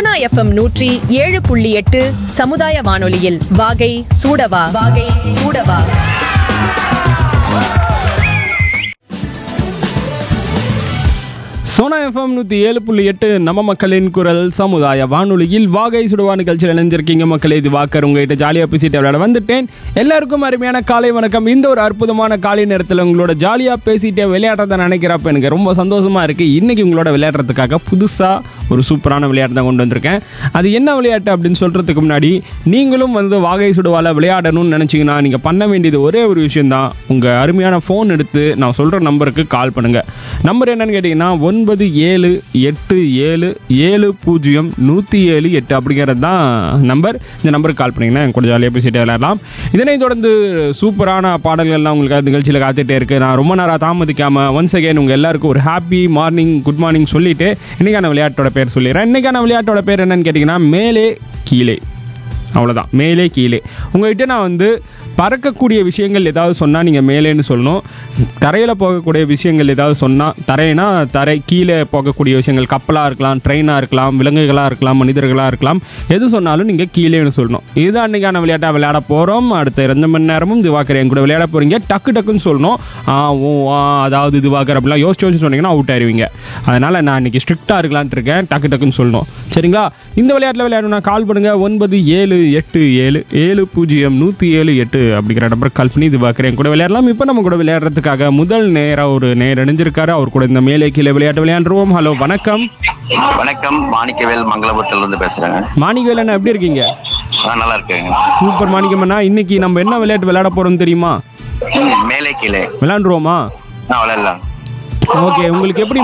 Sona FM நூற்றி ஏழு புள்ளி எட்டு சமுதாய வானொலியில் வாகை சூடவா வாகை சூடவா சோனா எஃப்எம் நூற்றி ஏழு புள்ளி எட்டு நம்ம மக்களின் குரல் சமுதாய வானொலியில் வாகை சுடுவா நிகழ்ச்சியில் இணைஞ்சிருக்கீங்க மக்களே இது வாக்கர் உங்ககிட்ட ஜாலியாக பேசிட்டு விளையாட வந்துட்டேன் எல்லாருக்கும் அருமையான காலை வணக்கம் இந்த ஒரு அற்புதமான காலை நேரத்தில் உங்களோட ஜாலியாக பேசிட்டு விளையாடுறத நினைக்கிறப்ப எனக்கு ரொம்ப சந்தோஷமாக இருக்குது இன்றைக்கி உங்களோட விளையாடுறதுக்காக புதுசாக ஒரு சூப்பரான விளையாட்டு தான் கொண்டு வந்திருக்கேன் அது என்ன விளையாட்டு அப்படின்னு சொல்கிறதுக்கு முன்னாடி நீங்களும் வந்து வாகை சுடுவால விளையாடணும்னு நினச்சிங்கன்னா நீங்கள் பண்ண வேண்டியது ஒரே ஒரு விஷயம்தான் உங்கள் அருமையான ஃபோன் எடுத்து நான் சொல்கிற நம்பருக்கு கால் பண்ணுங்கள் நம்பர் என்னன்னு கேட்டிங்கன்னா ஒன்பது ஏழு எட்டு ஏழு ஏழு பூஜ்ஜியம் நூற்றி ஏழு எட்டு அப்படிங்கிறது தான் நம்பர் இந்த நம்பருக்கு கால் பண்ணிங்கன்னா என் கூட ஜாலியாக பேசிட்டு விளையாடலாம் இதனைத் தொடர்ந்து சூப்பரான பாடல்கள்லாம் உங்களுக்கு நிகழ்ச்சியில் காத்துட்டே இருக்குது நான் ரொம்ப நேரம் தாமதிக்காமல் ஒன்ஸ் அகைன் உங்கள் எல்லாருக்கும் ஒரு ஹாப்பி மார்னிங் குட் மார்னிங் சொல்லிட்டு இன்றைக்கான விளையாட்டோட பேர் சொல்லிடுறேன் இன்றைக்கான விளையாட்டோட பேர் என்னன்னு கேட்டிங்கன்னா மேலே கீழே அவ்வளோதான் மேலே கீழே உங்கள்கிட்ட நான் வந்து பறக்கக்கூடிய விஷயங்கள் ஏதாவது சொன்னால் நீங்கள் மேலேன்னு சொல்லணும் தரையில் போகக்கூடிய விஷயங்கள் ஏதாவது சொன்னால் தரைனா தரை கீழே போகக்கூடிய விஷயங்கள் கப்பலாக இருக்கலாம் ட்ரெயினாக இருக்கலாம் விலங்குகளாக இருக்கலாம் மனிதர்களாக இருக்கலாம் எது சொன்னாலும் நீங்கள் கீழேன்னு சொல்லணும் இதுதான் அன்றைக்கான விளையாட்டாக விளையாட போகிறோம் அடுத்த ரெண்டு மணி நேரமும் திவாக்கர் என் கூட விளையாட போகிறீங்க டக்கு டக்குன்னு சொல்லணும் ஆ ஓ ஆ அதாவது திவாக்கர் அப்படிலாம் யோசிச்சு யோசிச்சு சொன்னீங்கன்னா அவுட் ஆயிருவீங்க அதனால் நான் இன்னைக்கு ஸ்ட்ரிக்டாக இருக்கலான்ட்டு இருக்கேன் டக்கு டக்குன்னு சொல்லணும் சரிங்களா இந்த விளையாட்டில் விளையாடணும்னா கால் பண்ணுங்கள் ஒன்பது ஏழு எட்டு ஏழு ஏழு பூஜ்ஜியம் நூற்றி ஏழு எட்டு அப்படிங்கிற நம்பருக்கு கால் பண்ணி இது பார்க்குறேன் கூட விளையாடலாம் இப்போ நம்ம கூட விளையாடுறதுக்காக முதல் நேராக ஒரு நேர் இணைஞ்சிருக்காரு அவர் கூட இந்த மேலே கீழே விளையாட்டு விளையாண்டுருவோம் ஹலோ வணக்கம் வணக்கம் மாணிக்கவேல் மங்களபுரத்துல இருந்து பேசுறேங்க மாணிகவேலன் எப்படி இருக்கீங்க ஆ, நல்லா இருக்கேங்க சூப்பர் மாணிக்கமண்ணா இன்னைக்கு நம்ம என்ன விளையாட்டு விளையாட போகிறோம் தெரியுமா மேலே கீழே விளையாண்டுருவோமா ஆ விளையாடலாம் ஓகே உங்களுக்கு எப்படி